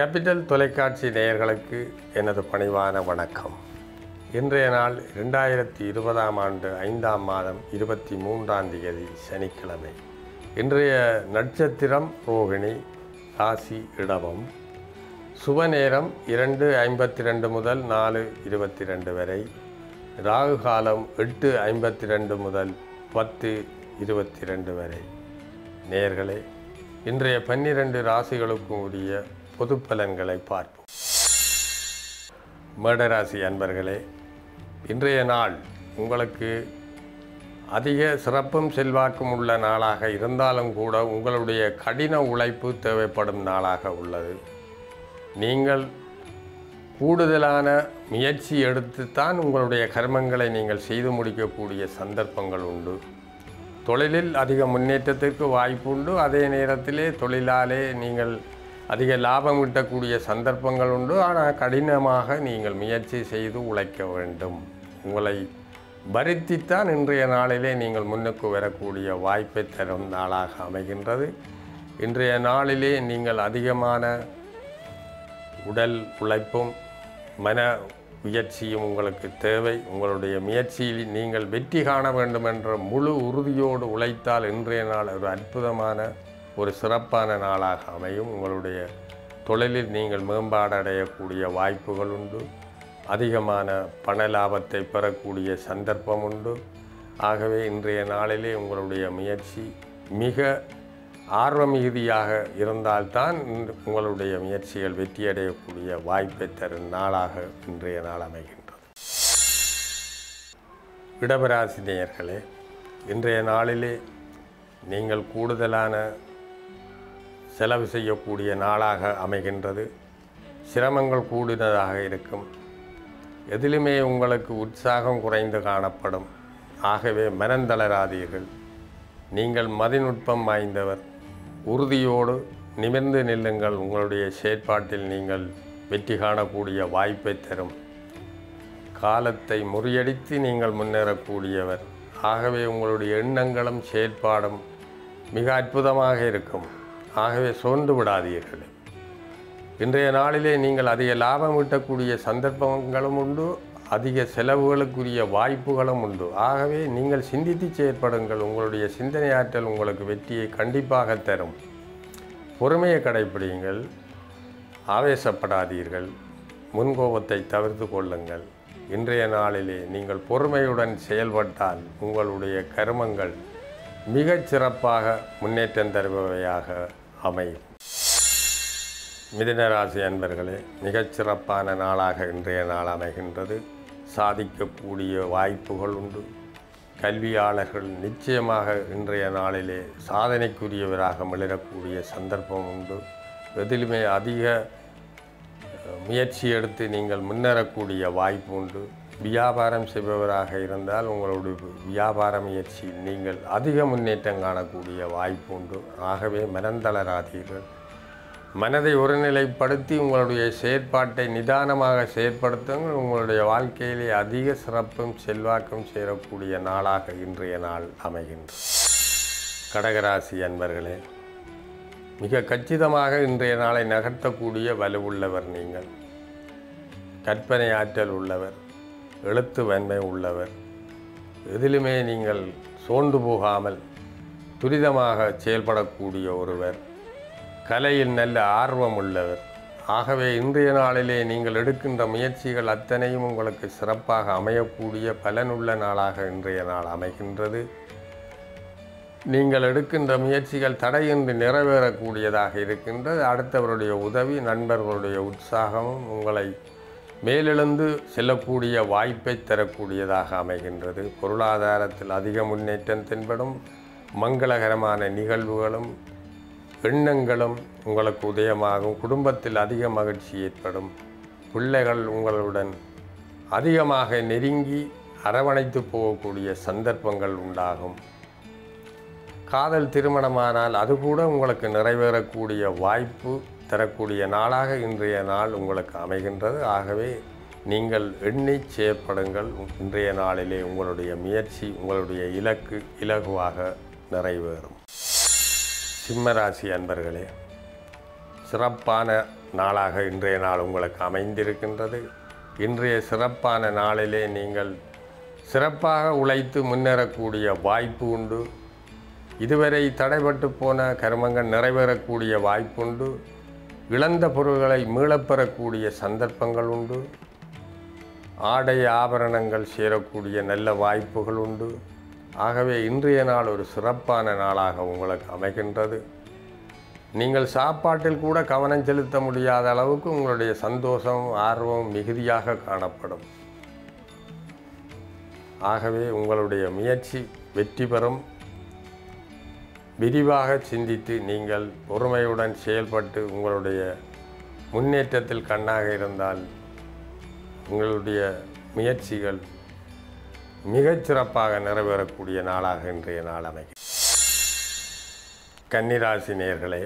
capital தொலைக்காட்சி நேயர்களுக்கு எனது பணிவான வணக்கம் இன்றைய நாள் ரெண்டாயிரத்தி இருபதாம் ஆண்டு ஐந்தாம் மாதம் இருபத்தி மூன்றாம் தேதி சனிக்கிழமை இன்றைய நட்சத்திரம் ரோகிணி ராசி இடவம் சுப நேரம் இரண்டு ஐம்பத்தி ரெண்டு முதல் நாலு இருபத்தி ரெண்டு வரை ராகு காலம் எட்டு ஐம்பத்தி ரெண்டு முதல் பத்து இருபத்தி ரெண்டு வரை நேயர்களே இன்றைய பன்னிரண்டு ராசிகளுக்கும் உரிய பொது பலன்களை பார்ப்போம் மேடராசி அன்பர்களே இன்றைய நாள் உங்களுக்கு அதிக சிறப்பும் செல்வாக்கும் உள்ள நாளாக இருந்தாலும் கூட உங்களுடைய கடின உழைப்பு தேவைப்படும் நாளாக உள்ளது நீங்கள் கூடுதலான முயற்சி எடுத்துத்தான் உங்களுடைய கர்மங்களை நீங்கள் செய்து முடிக்கக்கூடிய சந்தர்ப்பங்கள் உண்டு தொழிலில் அதிக முன்னேற்றத்திற்கு வாய்ப்பு உண்டு அதே நேரத்திலே தொழிலாலே நீங்கள் அதிக லாபம் ஈட்டக்கூடிய சந்தர்ப்பங்கள் உண்டு ஆனால் கடினமாக நீங்கள் முயற்சி செய்து உழைக்க வேண்டும் உங்களை வருத்தித்தான் இன்றைய நாளிலே நீங்கள் முன்னுக்கு வரக்கூடிய வாய்ப்பை தரும் நாளாக அமைகின்றது இன்றைய நாளிலே நீங்கள் அதிகமான உடல் உழைப்பும் மன முயற்சியும் உங்களுக்கு தேவை உங்களுடைய முயற்சியில் நீங்கள் வெற்றி காண வேண்டும் என்ற முழு உறுதியோடு உழைத்தால் இன்றைய நாள் ஒரு அற்புதமான ஒரு சிறப்பான நாளாக அமையும் உங்களுடைய தொழிலில் நீங்கள் மேம்பாடு அடையக்கூடிய வாய்ப்புகள் உண்டு அதிகமான பண லாபத்தை பெறக்கூடிய சந்தர்ப்பம் உண்டு ஆகவே இன்றைய நாளிலே உங்களுடைய முயற்சி மிக ஆர்வ மிகுதியாக இருந்தால்தான் இந்த- உங்களுடைய முயற்சிகள் வெற்றியடையக்கூடிய வாய்ப்பை தரும் நாளாக இன்றைய நாள் அமைகின்றது இடபராசி நேயர்களே இன்றைய நாளிலே நீங்கள் கூடுதலான செலவு செய்யக்கூடிய நாளாக அமைகின்றது சிரமங்கள் கூடினதாக இருக்கும் எதிலுமே உங்களுக்கு உற்சாகம் குறைந்து காணப்படும் ஆகவே மனந்தளராதீர்கள் நீங்கள் மதிநுட்பம் வாய்ந்தவர் உறுதியோடு நிமிர்ந்து நில்லுங்கள் உங்களுடைய செயற்பாட்டில் நீங்கள் வெற்றி காணக்கூடிய வாய்ப்பை தரும் காலத்தை முறியடித்து நீங்கள் முன்னேறக்கூடியவர் ஆகவே உங்களுடைய எண்ணங்களும் செயற்பாடும் மிக அற்புதமாக இருக்கும் ஆகவே சோர்ந்து விடாதீர்கள் இன்றைய நாளிலே நீங்கள் அதிக லாபம் ஈட்டக்கூடிய சந்தர்ப்பங்களும் உண்டு அதிக செலவுகளுக்குரிய வாய்ப்புகளும் உண்டு ஆகவே நீங்கள் சிந்தித்து செயற்படுங்கள் உங்களுடைய சிந்தனை ஆற்றல் உங்களுக்கு வெற்றியை கண்டிப்பாக தரும் பொறுமையை கடைப்பிடியுங்கள் ஆவேசப்படாதீர்கள் முன்கோபத்தை தவிர்த்து கொள்ளுங்கள் இன்றைய நாளிலே நீங்கள் பொறுமையுடன் செயல்பட்டால் உங்களுடைய கர்மங்கள் மிகச் சிறப்பாக முன்னேற்றம் தருபவையாக அமையும் மிதுனராசி அன்பர்களே மிகச் சிறப்பான நாளாக இன்றைய நாள் அமைகின்றது சாதிக்கக்கூடிய வாய்ப்புகள் உண்டு கல்வியாளர்கள் நிச்சயமாக இன்றைய நாளிலே சாதனைக்குரியவராக மிளரக்கூடிய சந்தர்ப்பம் உண்டு எதிலுமே அதிக அஹ், முயற்சி எடுத்து நீங்கள் முன்னேறக்கூடிய வாய்ப்பு உண்டு வியாபாரம் செய்பவராக இருந்தால் உங்களுடைய வியாபார முயற்சியில் நீங்கள் அதிக முன்னேற்றம் காணக்கூடிய வாய்ப்பு உண்டு ஆகவே மனந்தளராதீர்கள் மனதை ஒருநிலைப்படுத்தி உங்களுடைய செயற்பாட்டை நிதானமாக செயற்படுத்துங்கள் உங்களுடைய வாழ்க்கையிலே அதிக சிறப்பும் செல்வாக்கும் சேரக்கூடிய நாளாக இன்றைய நாள் அமைகின்றது கடகராசி அன்பர்களே மிக கச்சிதமாக இன்றைய நாளை நகர்த்தக்கூடிய வலுவுள்ளவர் நீங்கள் கற்பனை ஆற்றல் உள்ளவர் எழுத்து வன்மை உள்ளவர் எதிலுமே நீங்கள் சோர்ந்து போகாமல் துரிதமாக செயல்படக்கூடிய ஒருவர் கலையில் நல்ல ஆர்வம் உள்ளவர் ஆகவே இன்றைய நாளிலே நீங்கள் எடுக்கின்ற முயற்சிகள் அத்தனையும் உங்களுக்கு சிறப்பாக அமையக்கூடிய பலனுள்ள நாளாக இன்றைய நாள் அமைகின்றது நீங்கள் எடுக்கின்ற முயற்சிகள் தடையின்றி நிறைவேறக்கூடியதாக இருக்கின்றது அடுத்தவருடைய உதவி நண்பர்களுடைய உற்சாகமும் உங்களை மேலெழுந்து செல்லக்கூடிய வாய்ப்பை தரக்கூடியதாக அமைகின்றது பொருளாதாரத்தில் அதிக முன்னேற்றம் தென்படும் மங்களகரமான நிகழ்வுகளும் எண்ணங்களும் உங்களுக்கு உதயமாகும் குடும்பத்தில் அதிக மகிழ்ச்சி ஏற்படும் பிள்ளைகள் உங்களுடன் அதிகமாக நெருங்கி அரவணைத்து போகக்கூடிய சந்தர்ப்பங்கள் உண்டாகும் காதல் திருமணமானால் அது கூட உங்களுக்கு நிறைவேறக்கூடிய வாய்ப்பு தரக்கூடிய நாளாக இன்றைய நாள் உங்களுக்கு அமைகின்றது ஆகவே நீங்கள் எண்ணி செயற்படுங்கள் இன்றைய நாளிலே உங்களுடைய முயற்சி உங்களுடைய இலக்கு இலகுவாக நிறைவேறும் சிம்மராசி அன்பர்களே சிறப்பான நாளாக இன்றைய நாள் உங்களுக்கு அமைந்திருக்கின்றது இன்றைய சிறப்பான நாளிலே நீங்கள் சிறப்பாக உழைத்து முன்னேறக்கூடிய வாய்ப்பு உண்டு இதுவரை தடைபட்டு போன கர்மங்கள் நிறைவேறக்கூடிய வாய்ப்புண்டு இழந்த பொருள்களை மீளப்பெறக்கூடிய சந்தர்ப்பங்கள் உண்டு ஆடை ஆபரணங்கள் சேரக்கூடிய நல்ல வாய்ப்புகள் உண்டு ஆகவே இன்றைய நாள் ஒரு சிறப்பான நாளாக உங்களுக்கு அமைகின்றது நீங்கள் சாப்பாட்டில் கூட கவனம் செலுத்த முடியாத அளவுக்கு உங்களுடைய சந்தோஷம் ஆர்வம் மிகுதியாக காணப்படும் ஆகவே உங்களுடைய முயற்சி வெற்றி பெறும் விரிவாக சிந்தித்து நீங்கள் பொறுமையுடன் செயல்பட்டு உங்களுடைய முன்னேற்றத்தில் கண்ணாக இருந்தால் உங்களுடைய முயற்சிகள் மிகச் சிறப்பாக நிறைவேறக்கூடிய நாளாக இன்றைய நாள் அமைக்கும் கன்னிராசி நேர்களே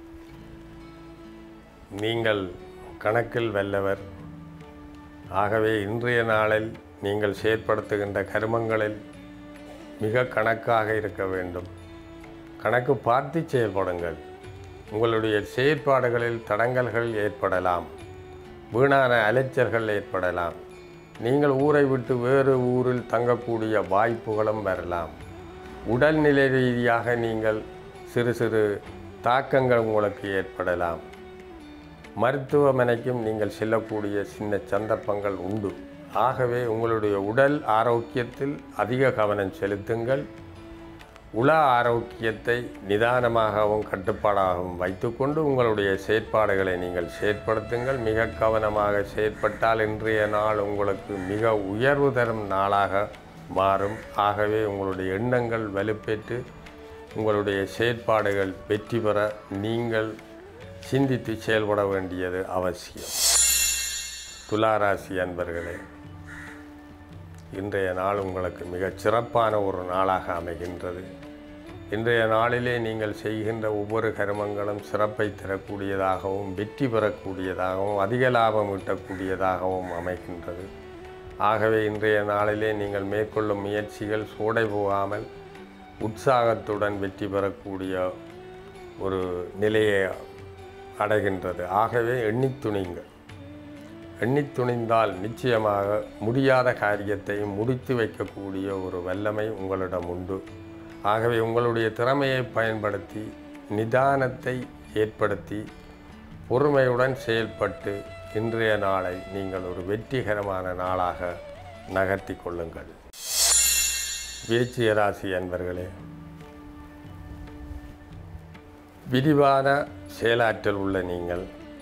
நீங்கள் கணக்கில் வெல்லவர் ஆகவே இன்றைய நாளில் நீங்கள் செயற்படுத்துகின்ற கர்மங்களில் மிக கணக்காக இருக்க வேண்டும் கணக்கு பார்த்து செயல்படுங்கள் உங்களுடைய செயற்பாடுகளில் தடங்கல்கள் ஏற்படலாம் வீணான அலைச்சல்கள் ஏற்படலாம் நீங்கள் ஊரை விட்டு வேறு ஊரில் தங்கக்கூடிய வாய்ப்புகளும் வரலாம் உடல்நிலை ரீதியாக நீங்கள் சிறு சிறு தாக்கங்கள் உங்களுக்கு ஏற்படலாம் மருத்துவமனைக்கும் நீங்கள் செல்லக்கூடிய சின்ன சந்தர்ப்பங்கள் உண்டு ஆகவே உங்களுடைய உடல் ஆரோக்கியத்தில் அதிக கவனம் செலுத்துங்கள் உள ஆரோக்கியத்தை நிதானமாகவும் கட்டுப்பாடாகவும் வைத்துக்கொண்டு உங்களுடைய செயற்பாடுகளை நீங்கள் செயற்படுத்துங்கள் மிக கவனமாக செயற்பட்டால் இன்றைய நாள் உங்களுக்கு மிக உயர்வு தரும் நாளாக மாறும் ஆகவே உங்களுடைய எண்ணங்கள் வலுப்பெற்று உங்களுடைய செயற்பாடுகள் வெற்றி பெற நீங்கள் சிந்தித்து செயல்பட வேண்டியது அவசியம் துளாராசி அன்பர்களே இன்றைய நாள் உங்களுக்கு மிகச் சிறப்பான ஒரு நாளாக அமைகின்றது இன்றைய நாளிலே நீங்கள் செய்கின்ற ஒவ்வொரு கர்மங்களும் சிறப்பை தரக்கூடியதாகவும் வெற்றி பெறக்கூடியதாகவும் அதிக லாபம் ஈட்டக்கூடியதாகவும் அமைகின்றது ஆகவே இன்றைய நாளிலே நீங்கள் மேற்கொள்ளும் முயற்சிகள் சூடை போகாமல் உற்சாகத்துடன் வெற்றி பெறக்கூடிய ஒரு நிலையை அடைகின்றது ஆகவே எண்ணித் துணிங்கள் எண்ணித் துணிந்தால் நிச்சயமாக முடியாத காரியத்தை முடித்து வைக்கக்கூடிய ஒரு வல்லமை உங்களிடம் உண்டு ஆகவே உங்களுடைய திறமையை பயன்படுத்தி நிதானத்தை ஏற்படுத்தி பொறுமையுடன் செயல்பட்டு இன்றைய நாளை நீங்கள் ஒரு வெற்றிகரமான நாளாக நகர்த்தி கொள்ளுங்கள் விருச்சிக ராசி அன்பர்களே விரிவான செயலாற்றல் உள்ள நீங்கள்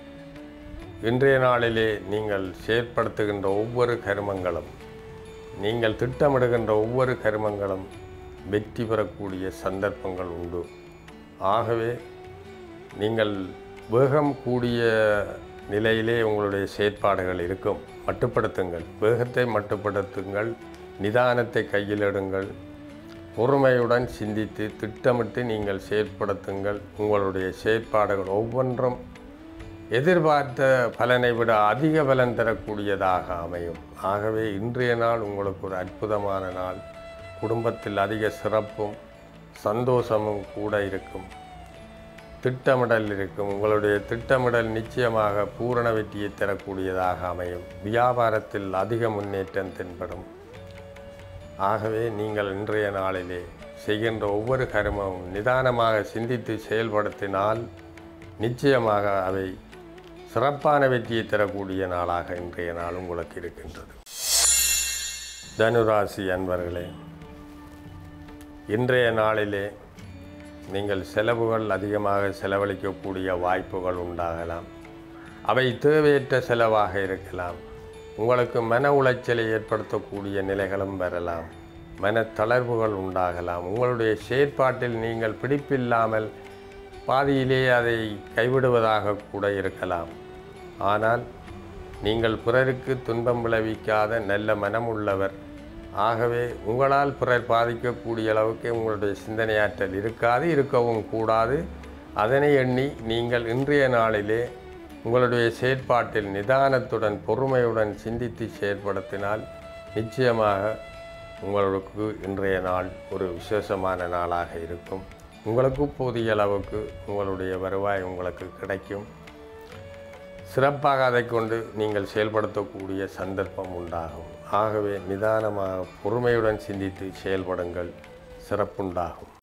இன்றைய நாளிலே நீங்கள் செயற்படுத்துகின்ற ஒவ்வொரு கருமங்களும் நீங்கள் திட்டமிடுகின்ற ஒவ்வொரு கருமங்களும் வெற்றி பெறக்கூடிய சந்தர்ப்பங்கள் உண்டு ஆகவே நீங்கள் வேகம் கூடிய நிலையிலே உங்களுடைய செயற்பாடுகள் இருக்கும் மட்டுப்படுத்துங்கள் வேகத்தை மட்டுப்படுத்துங்கள் நிதானத்தை கையில் எடுங்கள் பொறுமையுடன் சிந்தித்து திட்டமிட்டு நீங்கள் செயற்படுத்துங்கள் உங்களுடைய செயற்பாடுகள் ஒவ்வொன்றும் எதிர்பார்த்த பலனை விட அதிக பலன் தரக்கூடியதாக அமையும் ஆகவே இன்றைய நாள் உங்களுக்கு ஒரு அற்புதமான நாள் குடும்பத்தில் அதிக சிறப்பும் சந்தோஷமும் கூட இருக்கும் திட்டமிடல் இருக்கும் உங்களுடைய திட்டமிடல் நிச்சயமாக பூரண வெற்றியை தரக்கூடியதாக அமையும் வியாபாரத்தில் அதிக முன்னேற்றம் தென்படும் ஆகவே நீங்கள் இன்றைய நாளிலே செய்கின்ற ஒவ்வொரு கர்மமும் நிதானமாக சிந்தித்து செயல்படுத்தினால் நிச்சயமாக அவை சிறப்பான வெற்றியை தரக்கூடிய நாளாக இன்றைய நாள் உங்களுக்கு இருக்கின்றது தனுராசி அன்பர்களே இன்றைய நாளிலே நீங்கள் செலவுகள் அதிகமாக செலவழிக்கக்கூடிய வாய்ப்புகள் உண்டாகலாம் அவை தேவையற்ற செலவாக இருக்கலாம் உங்களுக்கு மன உளைச்சலை ஏற்படுத்தக்கூடிய நிலைகளும் வரலாம் மன தளர்வுகள் உண்டாகலாம் உங்களுடைய செயற்பாட்டில் நீங்கள் பிடிப்பில்லாமல் பாதியிலே அதை கைவிடுவதாக கூட இருக்கலாம் ஆனால் நீங்கள் பிறருக்கு துன்பம் விளைவிக்காத நல்ல மனம் உள்ளவர் ஆகவே உங்களால் பிறர் பாதிக்கக்கூடிய அளவுக்கு உங்களுடைய சிந்தனையாற்றல் இருக்காது இருக்கவும் கூடாது அதனை எண்ணி நீங்கள் இன்றைய நாளிலே உங்களுடைய செயற்பாட்டில் நிதானத்துடன் பொறுமையுடன் சிந்தித்து செயற்படுத்தினால் நிச்சயமாக உங்களுக்கு இன்றைய நாள் ஒரு விசேஷமான நாளாக இருக்கும் உங்களுக்கு போதிய அளவுக்கு உங்களுடைய வருவாய் உங்களுக்கு கிடைக்கும் சிறப்பாக அதை கொண்டு நீங்கள் செயல்படுத்தக்கூடிய சந்தர்ப்பம் உண்டாகும் ஆகவே நிதானமாக பொறுமையுடன் சிந்தித்து செயல்படுங்கள் சிறப்புண்டாகும்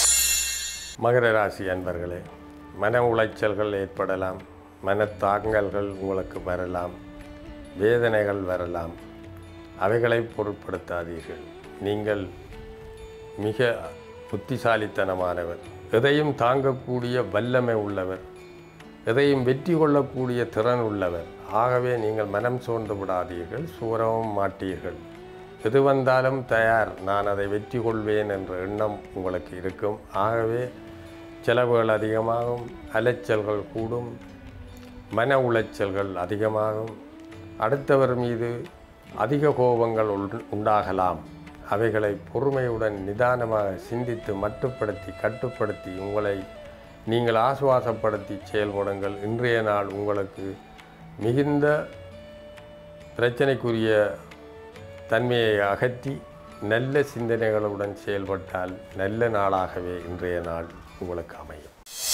மகர ராசி அன்பர்களே மன உளைச்சல்கள் ஏற்படலாம் மனத்தாங்கல்கள் உங்களுக்கு வரலாம் வேதனைகள் வரலாம் அவைகளை பொருட்படுத்தாதீர்கள் நீங்கள் மிக புத்திசாலித்தனமானவர் எதையும் தாங்கக்கூடிய வல்லமை உள்ளவர் எதையும் வெற்றி கொள்ளக்கூடிய திறன் உள்ளவர் ஆகவே நீங்கள் மனம் சோர்ந்து விடாதீர்கள் சூறவும் மாட்டீர்கள் எது வந்தாலும் தயார் நான் அதை வெற்றி கொள்வேன் என்ற எண்ணம் உங்களுக்கு இருக்கும் ஆகவே செலவுகள் அதிகமாகும் அலைச்சல்கள் கூடும் மன உளைச்சல்கள் அதிகமாகும் அடுத்தவர் மீது அதிக கோபங்கள் உள்- உண்டாகலாம் அவைகளை பொறுமையுடன் நிதானமாக சிந்தித்து மட்டுப்படுத்தி கட்டுப்படுத்தி உங்களை நீங்கள் ஆசுவாசப்படுத்தி செயல்படுங்கள் இன்றைய நாள் உங்களுக்கு மிகுந்த பிரச்சனைக்குரிய தன்மையை அகற்றி நல்ல சிந்தனைகளுடன் செயல்பட்டால் நல்ல நாளாகவே இன்றைய நாள் உங்களுக்கு அமையும்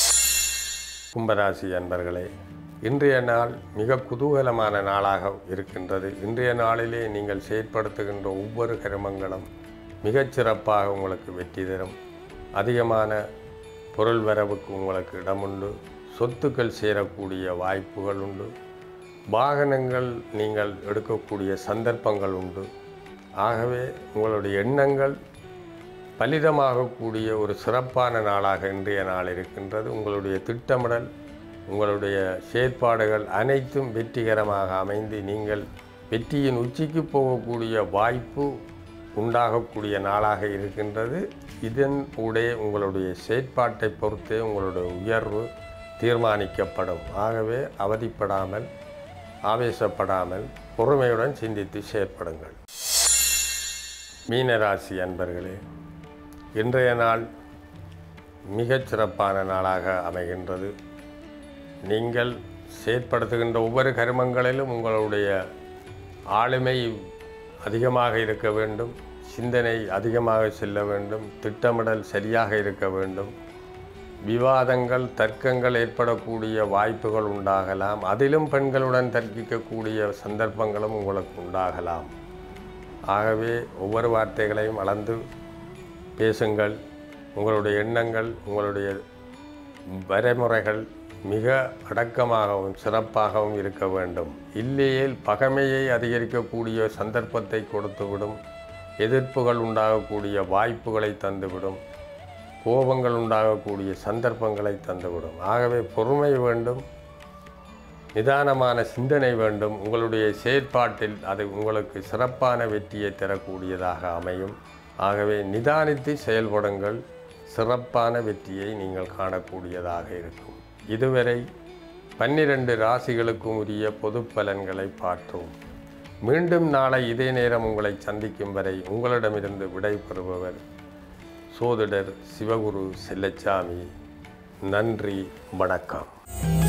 கும்பராசி அன்பர்களே இன்றைய நாள் மிக குதூகலமான நாளாக இருக்கின்றது இன்றைய நாளிலே நீங்கள் செயற்படுத்துகின்ற ஒவ்வொரு கருமங்களும் மிகச் சிறப்பாக உங்களுக்கு வெற்றி தரும் அதிகமான பொருள் வரவுக்கு உங்களுக்கு இடமுண்டு சொத்துக்கள் சேரக்கூடிய வாய்ப்புகள் உண்டு வாகனங்கள் நீங்கள் எடுக்கக்கூடிய சந்தர்ப்பங்கள் உண்டு ஆகவே உங்களுடைய எண்ணங்கள் பலிதமாகக்கூடிய ஒரு சிறப்பான நாளாக இன்றைய நாள் இருக்கின்றது உங்களுடைய திட்டமிடல் உங்களுடைய செயற்பாடுகள் அனைத்தும் வெற்றிகரமாக அமைந்து நீங்கள் வெற்றியின் உச்சிக்கு போகக்கூடிய வாய்ப்பு உண்டாகக்கூடிய நாளாக இருக்கின்றது இதன் ஊடே உங்களுடைய செயற்பாட்டை பொறுத்தே உங்களுடைய உயர்வு தீர்மானிக்கப்படும் ஆகவே அவதிப்படாமல் ஆவேசப்படாமல் பொறுமையுடன் சிந்தித்து செயற்படுங்கள் மீனராசி அன்பர்களே இன்றைய நாள் மிகச் சிறப்பான நாளாக அமைகின்றது நீங்கள் செயற்படுத்துகின்ற ஒவ்வொரு கருமங்களிலும் உங்களுடைய ஆளுமை அதிகமாக இருக்க வேண்டும் சிந்தனை அதிகமாக செல்ல வேண்டும் திட்டமிடல் சரியாக இருக்க வேண்டும் விவாதங்கள் தர்க்கங்கள் ஏற்படக்கூடிய வாய்ப்புகள் உண்டாகலாம் அதிலும் பெண்களுடன் தர்க்கிக்கக்கூடிய சந்தர்ப்பங்களும் உங்களுக்கு உண்டாகலாம் ஆகவே ஒவ்வொரு வார்த்தைகளையும் அளந்து பேசுங்கள் உங்களுடைய எண்ணங்கள் உங்களுடைய வரைமுறைகள் மிக அடக்கமாகவும் சிறப்பாகவும் இருக்க வேண்டும் இல்லையேல் பகைமையை அதிகரிக்கக்கூடிய சந்தர்ப்பத்தை கொடுத்துவிடும் எதிர்ப்புகள் உண்டாகக்கூடிய வாய்ப்புகளை தந்துவிடும் கோபங்கள் உண்டாகக்கூடிய சந்தர்ப்பங்களை தந்துவிடும் ஆகவே பொறுமை வேண்டும் நிதானமான சிந்தனை வேண்டும் உங்களுடைய செயற்பாட்டில் அது உங்களுக்கு சிறப்பான வெற்றியை தரக்கூடியதாக அமையும் ஆகவே நிதானித்து செயல்படுங்கள் சிறப்பான வெற்றியை நீங்கள் காணக்கூடியதாக இருக்கும் இதுவரை பன்னிரண்டு ராசிகளுக்கும் உரிய பொது பலன்களை பார்த்தோம் மீண்டும் நாளை இதே நேரம் உங்களை சந்திக்கும் வரை உங்களிடமிருந்து விடை பெறுபவர் சோதிடர் சிவகுரு செல்லச்சாமி நன்றி வணக்கம்